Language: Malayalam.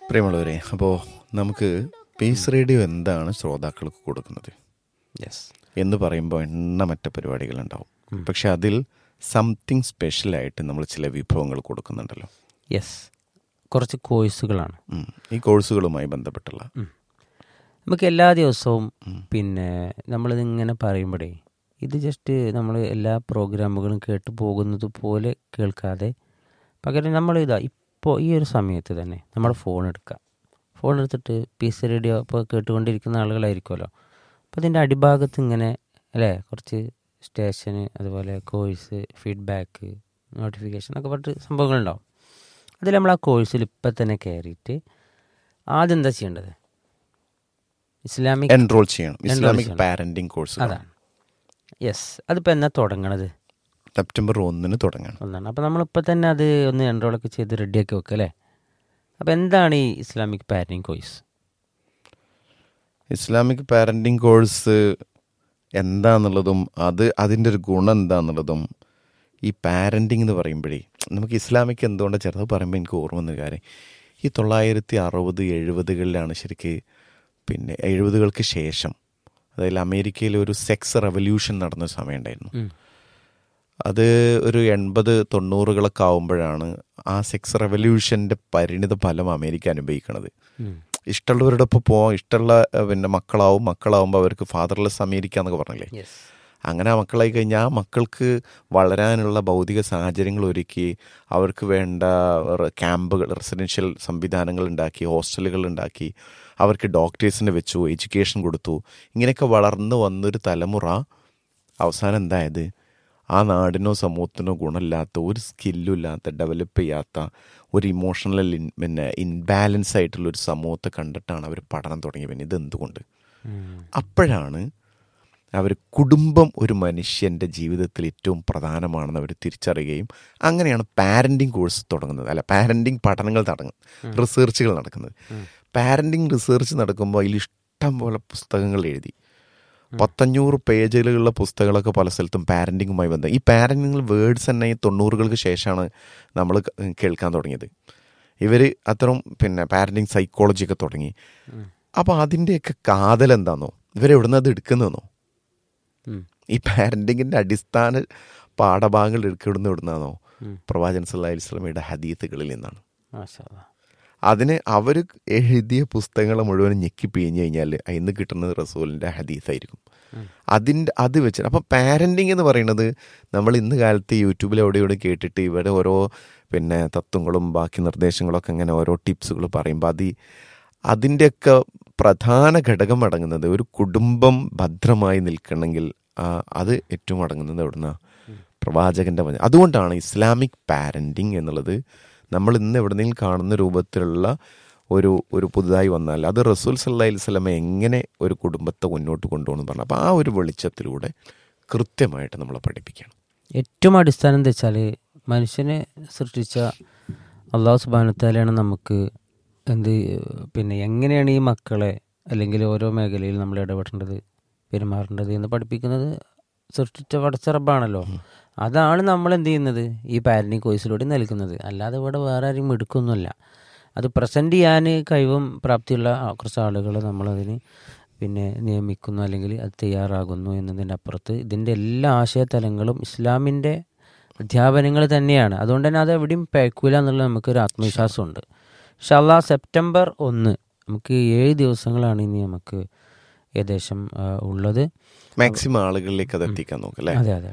പ്രിയമുള്ളവരെ അപ്പോൾ നമുക്ക് പീസ് റേഡിയോ എന്താണ് ശ്രോതാക്കൾക്ക് കൊടുക്കുന്നത് യെസ് എന്ന് പറയുമ്പോൾ എണ്ണമറ്റ പരിപാടികളുണ്ടാവും പക്ഷെ അതിൽ സംതിങ് സ്പെഷ്യലായിട്ട് നമ്മൾ ചില വിഭവങ്ങൾ കൊടുക്കുന്നുണ്ടല്ലോ യെസ് കുറച്ച് കോഴ്സുകളാണ് ഉം. ഈ കോഴ്സുകളുമായി ബന്ധപ്പെട്ടുള്ള നമുക്ക് എല്ലാ ദിവസവും പിന്നെ നമ്മളിതിങ്ങനെ പറയുമ്പോഴേ ഇത് ജസ്റ്റ് നമ്മൾ എല്ലാ പ്രോഗ്രാമുകളും കേട്ട് പോകുന്നത് പോലെ കേൾക്കാതെ പകരം നമ്മൾ ഇതാ ഇപ്പോൾ ഈ ഒരു സമയത്ത് തന്നെ നമ്മുടെ ഫോൺ എടുക്കുക ഫോൺ എടുത്തിട്ട് പീസ് റേഡിയോ ഇപ്പോൾ കേട്ടുകൊണ്ടിരിക്കുന്ന ആളുകളായിരിക്കുമല്ലോ അപ്പോൾ അതിൻ്റെ അടിഭാഗത്ത് ഇങ്ങനെ അല്ലേ കുറച്ച് സ്റ്റേഷന് അതുപോലെ കോഴ്സ് ഫീഡ്ബാക്ക് നോട്ടിഫിക്കേഷൻ ഒക്കെ പറഞ്ഞിട്ട് സംഭവങ്ങളുണ്ടാവും അതിൽ നമ്മൾ ആ കോഴ്സിൽ ഇപ്പം തന്നെ കയറിയിട്ട് ആദ്യം എന്താ ചെയ്യേണ്ടത് ഇസ്ലാമിക് എൻറോൾ ചെയ്യണം ഇസ്ലാമിക് ചെയ്യണം. പാരന്റിങ് കോഴ്സ് അതാണ് യെസ് അതിപ്പോൾ എന്നാ തുടങ്ങണത് സെപ്റ്റംബർ ഒന്നിന് തുടങ്ങണം ഒന്നാണ് അപ്പോൾ നമ്മളിപ്പോൾ തന്നെ അത് ഒന്ന് എൻറോളൊക്കെ ചെയ്ത് റെഡിയാക്കി വെക്കുക അല്ലേ അപ്പോൾ എന്താണ് ഈ Islamic parenting course Islamic parenting course എന്താന്നുള്ളതും അത് അതിൻ്റെ ഒരു ഗുണം എന്താന്നുള്ളതും ഈ പാരന്റിങ് എന്ന് പറയുമ്പോഴേ നമുക്ക് ഇസ്ലാമിക് എന്തുകൊണ്ടാണ് ചേർത്ത് പറയുമ്പോൾ എനിക്ക് ഓർമ്മ വന്ന കാര്യം ഈ തൊള്ളായിരത്തി അറുപത് എഴുപതുകളിലാണ് ശരിക്ക് പിന്നെ എഴുപതുകൾക്ക് ശേഷം അതായത് അമേരിക്കയിൽ ഒരു സെക്സ് റെവല്യൂഷൻ നടന്ന സമയം ഉണ്ടായിരുന്നു അത് ഒരു എൺപത് തൊണ്ണൂറുകളൊക്കെ ആവുമ്പോഴാണ് ആ സെക്സ് റെവല്യൂഷൻ്റെ പരിണിത ഫലം അമേരിക്ക അനുഭവിക്കുന്നത് ഇഷ്ടമുള്ളവരുടെ ഒപ്പം പോവാം ഇഷ്ടമുള്ള ഏഹ്, പിന്നെ മക്കളാവും മക്കളാവുമ്പോൾ അവർക്ക് ഫാദർലെസ് അമേരിക്ക എന്നൊക്കെ പറഞ്ഞില്ലേ യെസ് അങ്ങനെ ആ മക്കളായി കഴിഞ്ഞാൽ ആ മക്കൾക്ക് വളരാനുള്ള ഭൗതിക സാഹചര്യങ്ങൾ ഒരുക്കി അവർക്ക് വേണ്ട റെ- ക്യാമ്പുകൾ റെസിഡൻഷ്യൽ സംവിധാനങ്ങൾ ഉണ്ടാക്കി ഹോസ്റ്റലുകൾ ഉണ്ടാക്കി അവർക്ക് ഡോക്ടേഴ്സിനെ വെച്ചു എഡ്യൂക്കേഷൻ കൊടുത്തു ഇങ്ങനെയൊക്കെ വളർന്നു വന്നൊരു തലമുറ അവസാനം എന്തായത് ആ നാടിനോ സമൂഹത്തിനോ ഗുണമില്ലാത്ത ഒരു സ്കില്ലും ഇല്ലാത്ത ഡെവലപ്പ് ചെയ്യാത്ത ഒരു ഇമോഷണൽ പിന്നെ ഇൻബാലൻസ് ആയിട്ടുള്ള ഒരു സമൂഹത്തെ കണ്ടിട്ടാണ് അവർ പഠനം തുടങ്ങിയത് പിന്നെ ഇതെന്തുകൊണ്ട് അപ്പോഴാണ് അവർ കുടുംബം ഒരു മനുഷ്യൻ്റെ ജീവിതത്തിൽ ഏറ്റവും പ്രധാനമാണെന്ന് അവർ തിരിച്ചറിയുകയും അങ്ങനെയാണ് പാരൻറ്റിങ് കോഴ്സ് തുടങ്ങുന്നത് അല്ല പാരൻറ്റിങ് പഠനങ്ങൾ തുടങ്ങുന്നത് റിസർച്ചുകൾ നടക്കുന്നത് പാരൻറ്റിങ് റിസർച്ച് നടക്കുമ്പോൾ അതിൽ ഇഷ്ടം പോലെ പുസ്തകങ്ങൾ എഴുതി പത്തഞ്ഞൂറ് പേജുകളുള്ള പുസ്തകങ്ങളൊക്കെ പല സ്ഥലത്തും പാരൻറ്റിങ്ങുമായി ബന്ധം ഈ പാരൻറ്റിങ് വേർഡ്സ് തന്നെ ഈ തൊണ്ണൂറുകൾക്ക് ശേഷമാണ് നമ്മൾ കേൾക്കാൻ തുടങ്ങിയത് ഇവർ അത്തരം പിന്നെ പാരൻറ്റിങ് സൈക്കോളജി ഒക്കെ തുടങ്ങി അപ്പോൾ അതിൻ്റെയൊക്കെ കാതൽ എന്താണെന്നോ ഇവരെവിടുന്ന് അത് എടുക്കുന്നതെന്നോ ഈ പാരൻറ്റിങ്ങിൻ്റെ അടിസ്ഥാന പാഠഭാഗങ്ങൾ എടുക്കുന്ന ഇവിടുന്നാണോ പ്രവാചകൻ സല്ലല്ലാഹു അലൈഹി വസല്ലമയുടെ ഹദീത്തുകളിൽ നിന്നാണ് മാഷാ അല്ലാ. അതിന് അവർ എഴുതിയ പുസ്തകങ്ങൾ മുഴുവൻ ഞെക്കി പിഴിഞ്ഞു കഴിഞ്ഞാൽ അതിന്ന് കിട്ടുന്നത് റസൂലിൻ്റെ ഹദീസായിരിക്കും അതിൻ്റെ അത് വെച്ച് അപ്പോൾ പാരൻറ്റിങ് എന്ന് പറയുന്നത് നമ്മൾ ഇന്ന് കാലത്ത് യൂട്യൂബിൽ എവിടെ ഇവിടെ കേട്ടിട്ട് ഇവിടെ ഓരോ പിന്നെ തത്വങ്ങളും ബാക്കി നിർദ്ദേശങ്ങളൊക്കെ ഇങ്ങനെ ഓരോ ടിപ്സുകൾ പറയുമ്പോൾ അത് ഈ- അതിൻ്റെയൊക്കെ പ്രധാന ഘടകം അടങ്ങുന്നത് ഒരു കുടുംബം ഭദ്രമായി നിൽക്കണമെങ്കിൽ ആ, അത് ഏറ്റവും അടങ്ങുന്നത് എവിടുന്ന പ്രവാചകന്റെ വചനം അതുകൊണ്ടാണ് ഇസ്ലാമിക് പാരൻറ്റിങ് എന്നുള്ളത് നമ്മൾ ഇന്ന് എവിടെന്നെങ്കിലും കാണുന്ന രൂപത്തിലുള്ള ഒരു ഒരു പുതുതായി വന്നാൽ അത് റസൂൽ സല്ലാ സ്വലമ എങ്ങനെ ഒരു കുടുംബത്തെ മുന്നോട്ട് കൊണ്ടുപോകണം പറഞ്ഞു അപ്പോൾ ആ ഒരു വെളിച്ചത്തിലൂടെ കൃത്യമായിട്ട് നമ്മളെ പഠിപ്പിക്കണം ഏറ്റവും അടിസ്ഥാനം എന്താ വെച്ചാൽ മനുഷ്യനെ സൃഷ്ടിച്ച അള്ളാഹു സുബാനത്താലാണ് നമുക്ക് എന്ത് പിന്നെ എങ്ങനെയാണ് ഈ മക്കളെ അല്ലെങ്കിൽ ഓരോ മേഖലയിൽ നമ്മൾ ഇടപെടേണ്ടത് പെരുമാറേണ്ടത് എന്ന് പഠിപ്പിക്കുന്നത് സൃഷ്ടിച്ച പടച്ചറബാണല്ലോ അതാണ് നമ്മൾ എന്ത് ചെയ്യുന്നത് ഈ പാരന്റിങ് കോഴ്സിലൂടെ നൽകുന്നത് അല്ലാതെ ഇവിടെ വേറെ ആരും എടുക്കൊന്നുമല്ല അത് പ്രസൻറ്റ് ചെയ്യാൻ കഴിവും പ്രാപ്തിയുള്ള ആ- കുറച്ച് ആളുകൾ നമ്മളതിന് പിന്നെ നിയമിക്കുന്നു അല്ലെങ്കിൽ അത് തയ്യാറാകുന്നു എന്നതിൻ്റെ അപ്പുറത്ത് ഇതിൻ്റെ എല്ലാ ആശയതലങ്ങളും ഇസ്ലാമിൻ്റെ അധ്യാപനങ്ങൾ തന്നെയാണ് അതുകൊണ്ട് തന്നെ അത് എവിടെയും പേക്കൂല എന്നുള്ള നമുക്കൊരു ആത്മവിശ്വാസമുണ്ട് ഷല്ലാ സെപ്റ്റംബർ ഒന്ന് നമുക്ക് ഏഴ് ദിവസങ്ങളാണ് ഇനി നമുക്ക് ഏകദേശം ആ, ഉള്ളത് മാക്സിമം ആളുകളിലേക്ക് അത് എത്തിക്കാൻ നോക്കാം അല്ലേ അതെ അതെ